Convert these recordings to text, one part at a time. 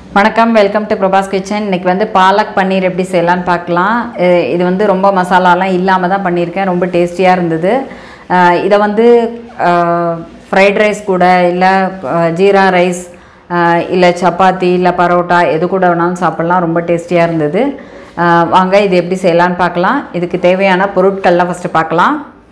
வணக்கம் welcome to Prabhas kitchen இன்னைக்கு வந்து பாலக் பன்னீர் எப்படி செய்யலான்னு பார்க்கலாம் அஹ் இது வந்து ரொம்ப மசாலாலாம் இல்லாமல் தான் பண்ணியிருக்கேன் ரொம்ப டேஸ்டியாக இருந்தது அஹ் இதை வந்து ஃப்ரைட் ரைஸ் கூட இல்லை ஜீரா ரைஸ் இல்லை சப்பாத்தி இல்லை பரோட்டா எது கூட வேணாலும் சாப்பிட்லாம் ரொம்ப டேஸ்டியாக இருந்தது அஹ் வாங்க இது எப்படி செய்யலான்னு பார்க்கலாம் இதுக்கு தேவையான பொருட்கள்லாம் ஃபஸ்ட்டு பார்க்கலாம்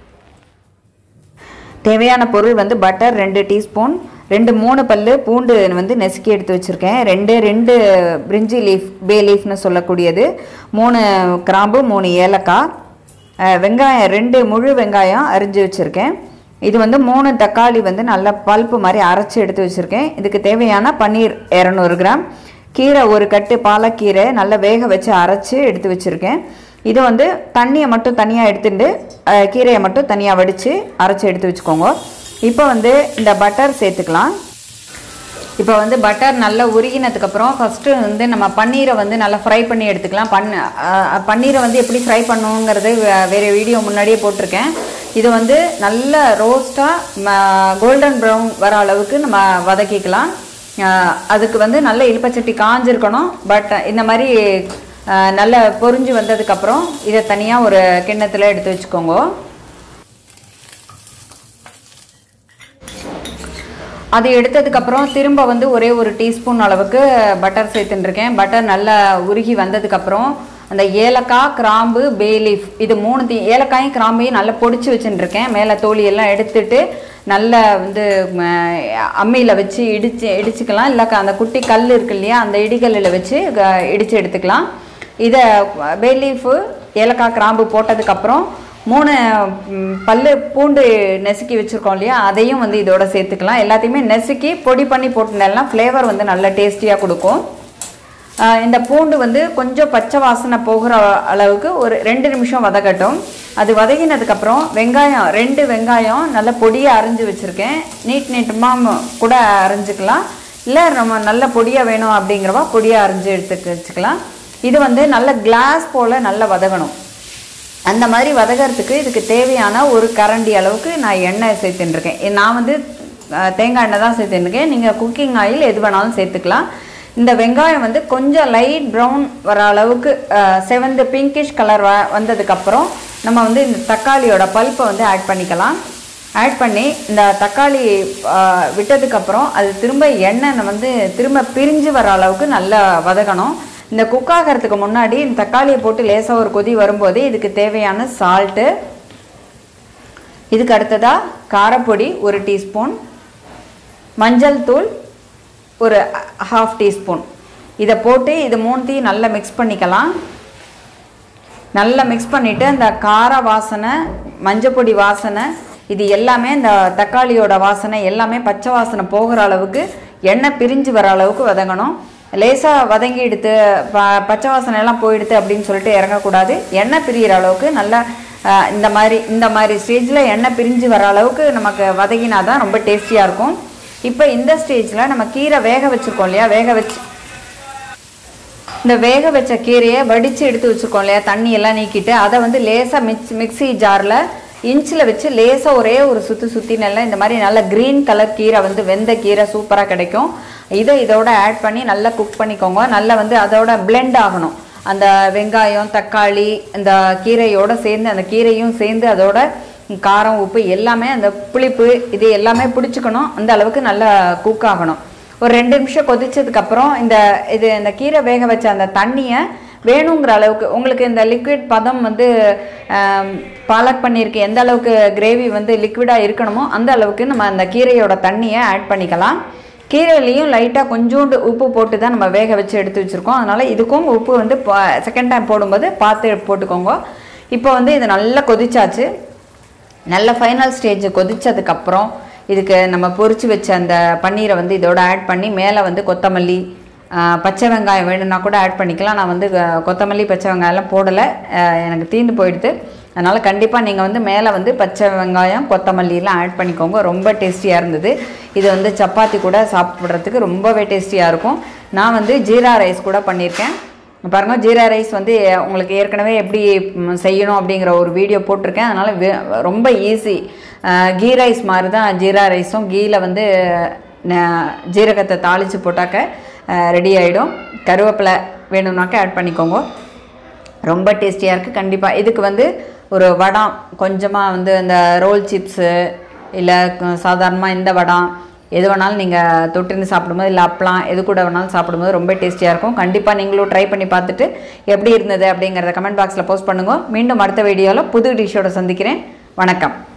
தேவையான பொருள் வந்து பட்டர் ரெண்டு டீஸ்பூன் ரெண்டு மூணு பல்லு பூண்டு வந்து நசுக்கி எடுத்து வச்சுருக்கேன் ரெண்டு ரெண்டு பிரிஞ்சி லீஃப் பே லீஃப்னு சொல்லக்கூடியது மூணு கிராம்பு மூணு ஏலக்காய் அஹ், வெங்காயம் ரெண்டு முழு வெங்காயம் அரிஞ்சு வச்சுருக்கேன் இது வந்து மூணு தக்காளி வந்து நல்ல பல்ப்பு மாதிரி அரைச்சி எடுத்து வச்சுருக்கேன் இதுக்கு தேவையான பன்னீர் இரநூறு கிராம் கீரை ஒரு கட்டு பாலக்கீரை நல்லா வேக வச்சு அரைச்சி எடுத்து வச்சுருக்கேன் இது வந்து தண்ணியை மட்டும் தனியாக எடுத்துட்டு அஹ், கீரையை மட்டும் தனியாக வடித்து அரைச்சி எடுத்து வச்சுக்கோங்க இப்போ வந்து இந்த பட்டர் சேர்த்துக்கலாம் இப்போ வந்து பட்டர் நல்லா உருகினதுக்கப்புறம் ஃபஸ்ட்டு வந்து நம்ம பன்னீரை வந்து நல்லா ஃப்ரை பண்ணி எடுத்துக்கலாம் பன் அஹ், பன்னீரை வந்து எப்படி ஃப்ரை பண்ணுங்கிறது வே- வேறு வீடியோ முன்னாடியே போட்டிருக்கேன் இது வந்து நல்ல ரோஸ்ட்டாக கோல்டன் ப்ரௌன் வர அளவுக்கு நம்ம வதக்கிக்கலாம் அஹ், அதுக்கு வந்து நல்ல இழுப்பச்சட்டி காஞ்சிருக்கணும் பட் இந்த மாதிரி அஹ், நல்ல பொரிஞ்சு வந்ததுக்கப்புறம் இதை தனியாக ஒரு கிண்ணத்தில் எடுத்து வச்சுக்கோங்க அது எடுத்ததுக்கப்புறம் திரும்ப வந்து ஒரே ஒரு டீஸ்பூன் அளவுக்கு பட்டர் சேர்த்துட்டுருக்கேன் பட்டர் நல்லா உருகி வந்ததுக்கப்புறம் அந்த ஏலக்காய் கிராம்பு பேலீஃப் இது மூணு ஏலக்காயும் கிராம்பையும் நல்லா பொடிச்சு வச்சுட்டுருக்கேன் மேலே தோலி எல்லாம் எடுத்துட்டு நல்லா வந்து அம்மியில் வச்சு இடிச்சு இடிச்சுக்கலாம் இல்லை அந்த குட்டி கல் இருக்கு இல்லையா அந்த இடிகல்லில் வச்சு க- இடிச்சு எடுத்துக்கலாம் இதை பேலீஃபு ஏலக்காய் கிராம்பு போட்டதுக்கப்புறம் மூணு ம், பல்லு பூண்டு நெசுக்கி வச்சுருக்கோம் இல்லையா அதையும் வந்து இதோட சேர்த்துக்கலாம் எல்லாத்தையுமே நெசுக்கி பொடி பண்ணி போட்டுனா ஃப்ளேவர் வந்து நல்ல டேஸ்டியாக கொடுக்கும் ஆஹ் இந்த பூண்டு வந்து கொஞ்சம் பச்சை வாசனை போகிற அளவுக்கு ஒரு ரெண்டு நிமிஷம் வதக்கட்டும் அது வதக்கினதுக்கப்புறம் வெங்காயம் ரெண்டு வெங்காயம் நல்ல பொடியாக அரிஞ்சு வச்சுருக்கேன் நீட் நீட்டமாக கூட அரிஞ்சுக்கலாம் இல்லை நம்ம நல்ல பொடியாக வேணும் அப்படிங்கிறவா பொடியாக அரிஞ்சு எடுத்து வச்சுக்கலாம் இது வந்து நல்ல கிளாஸ் போல் நல்லா வதகணும் அந்த மாதிரி வதகறதுக்கு இதுக்கு தேவையான ஒரு கரண்டி அளவுக்கு நான் எண்ணெய் சேர்த்துட்டுருக்கேன் நான் வந்து அஹ், தேங்காய் எண்ணெய் தான் சேர்த்துருக்கேன் நீங்கள் குக்கிங் ஆயில் எது வேணாலும் சேர்த்துக்கலாம் இந்த வெங்காயம் வந்து கொஞ்சம் லைட் ப்ரௌன் வர அளவுக்கு அஹ், செவந்து பிங்கிஷ் கலர் வ வந்ததுக்கப்புறம் நம்ம வந்து இந்த தக்காளியோட பல்ப்பை வந்து ஆட் பண்ணிக்கலாம் ஆட் பண்ணி இந்த தக்காளி அஹ், விட்டதுக்கப்புறம் அது திரும்ப எண்ணெய் வந்து திரும்ப பிரிஞ்சு வர அளவுக்கு நல்லா வதக்கணும் இந்த குக் ஆகிறதுக்கு முன்னாடி இந்த தக்காளியை போட்டு லேசாக ஒரு கொதி வரும்போது இதுக்கு தேவையான சால்ட்டு இதுக்கு அடுத்ததாக காரப்பொடி ஒரு டீஸ்பூன் மஞ்சள் தூள் ஒரு ஹாஃப் டீஸ்பூன் இதை போட்டு இது மூணுத்தையும் நல்லா மிக்ஸ் பண்ணிக்கலாம் நல்லா மிக்ஸ் பண்ணிவிட்டு அந்த கார வாசனை மஞ்சப்பொடி வாசனை இது எல்லாமே இந்த தக்காளியோட வாசனை எல்லாமே பச்சை வாசனை போகிற அளவுக்கு எண்ணெய் பிரிஞ்சு வர அளவுக்கு வதங்கணும் லேசாக வதங்கி எடுத்து ப பச்சை வாசனை எல்லாம் போயிடுது அப்படின்னு சொல்லிட்டு இறங்கக்கூடாது எண்ணெய் பிரியிற அளவுக்கு நல்லா அஹ், இந்த மாதிரி இந்த மாதிரி ஸ்டேஜில் எண்ணெய் பிரிஞ்சு வர அளவுக்கு நமக்கு வதங்கினா தான் ரொம்ப டேஸ்டியாக இருக்கும் இப்போ இந்த ஸ்டேஜில் நம்ம கீரை வேக வச்சுருக்கோம் இல்லையா வேக வச்சு இந்த வேக வச்ச கீரையை வடித்து எடுத்து வச்சுருக்கோம் இல்லையா தண்ணி எல்லாம் நீக்கிட்டு அதை வந்து லேசாக மிக்ஸ் மிக்ஸி ஜாரில் இன்ச்சில் வச்சு லேசாக ஒரே ஒரு சுற்றி சுற்றி நல்லா இந்த மாதிரி நல்ல க்ரீன் கலர் கீரை வந்து வெந்த கீரை சூப்பராக கிடைக்கும் இதை இதோட ஆட் பண்ணி நல்லா குக் பண்ணிக்கோங்க நல்லா வந்து அதோட blend ஆகணும் அந்த வெங்காயம் தக்காளி இந்த கீரையோட சேர்ந்து அந்த கீரையும் சேர்ந்து அதோட காரம் உப்பு எல்லாமே அந்த புளிப்பு இது எல்லாமே பிடிச்சிக்கணும் அந்த அளவுக்கு நல்லா குக் ஆகணும் ஒரு ரெண்டு நிமிஷம் கொதிச்சதுக்கப்புறம் இந்த இது இந்த கீரை வேக வச்ச அந்த தண்ணியை வேணுங்கிற அளவுக்கு உங்களுக்கு இந்த லிக்விட் பதம் வந்து ஆம், பாலக் பண்ணியிருக்கு எந்த அளவுக்கு கிரேவி வந்து லிக்விடாக இருக்கணுமோ அந்த அளவுக்கு நம்ம அந்த கீரையோட தண்ணியை ஆட் பண்ணிக்கலாம் கீரையிலையும் லைட்டாக கொஞ்சோண்டு உப்பு போட்டு தான் நம்ம வேக வச்சு எடுத்து வச்சுருக்கோம் அதனால் இதுக்கும் உப்பு வந்து செகண்ட் டைம் போடும்போது பார்த்து போட்டுக்கோங்க இப்போ வந்து இது நல்லா கொதிச்சாச்சு நல்ல ஃபைனல் ஸ்டேஜ் கொதிச்சதுக்கப்புறம் இதுக்கு நம்ம பொரிச்சு வச்ச அந்த பன்னீரை வந்து இதோட ஆட் பண்ணி மேலே வந்து கொத்தமல்லி ஆ, பச்சை வெங்காயம் வேணும்னா கூட ஆட் பண்ணிக்கலாம் நான் வந்து அஹ், கொத்தமல்லி பச்சை வெங்காயம்லாம் போடலை அஹ், எனக்கு தீந்து போயிடுது அதனால் கண்டிப்பாக நீங்கள் வந்து மேலே வந்து பச்சை வெங்காயம் கொத்தமல்லிலாம் ஆட் பண்ணிக்கோங்க ரொம்ப டேஸ்டியாக இருந்தது இது வந்து சப்பாத்தி கூட சாப்பிட்றதுக்கு ரொம்பவே டேஸ்டியாக இருக்கும் நான் வந்து ஜீரா ரைஸ் கூட பண்ணியிருக்கேன் பாருங்க ஜீரா ரைஸ் வந்து உங்களுக்கு ஏற்கனவே எப்படி ம், செய்யணும் அப்படிங்கிற ஒரு வீடியோ போட்டிருக்கேன் அதனால் ரொம்ப ஈஸி கீ ரைஸ் மாதிரி தான் ஜீரா ரைஸும் கீயில் வந்து ந- ஜீரகத்தை தாளித்து போட்டாக்க ரெடி ஆகிடும் கருவேப்பிலை வேணும்னாக்கா ஆட் பண்ணிக்கோங்க ரொம்ப டேஸ்டியாக இருக்குது கண்டிப்பாக இதுக்கு வந்து ஒரு வடம் கொஞ்சமாக வந்து அந்த ரோல் சிப்ஸு இல்லை சாதாரணமாக இந்த வடம் எது வேணாலும் நீங்கள் தொட்டுன்னு சாப்பிடும்போது இல்லை அப்பளம் எது கூட வேணாலும் சாப்பிடும்போது ரொம்ப டேஸ்டியாக இருக்கும் கண்டிப்பாக நீங்களும் ட்ரை பண்ணி பார்த்துட்டு எப்படி இருந்தது அப்படிங்கிறத கமெண்ட் பாக்ஸில் போஸ்ட் பண்ணுங்க மீண்டும் அடுத்த வீடியோவில் புது டிஷ்ஷோட சந்திக்கிறேன் வணக்கம்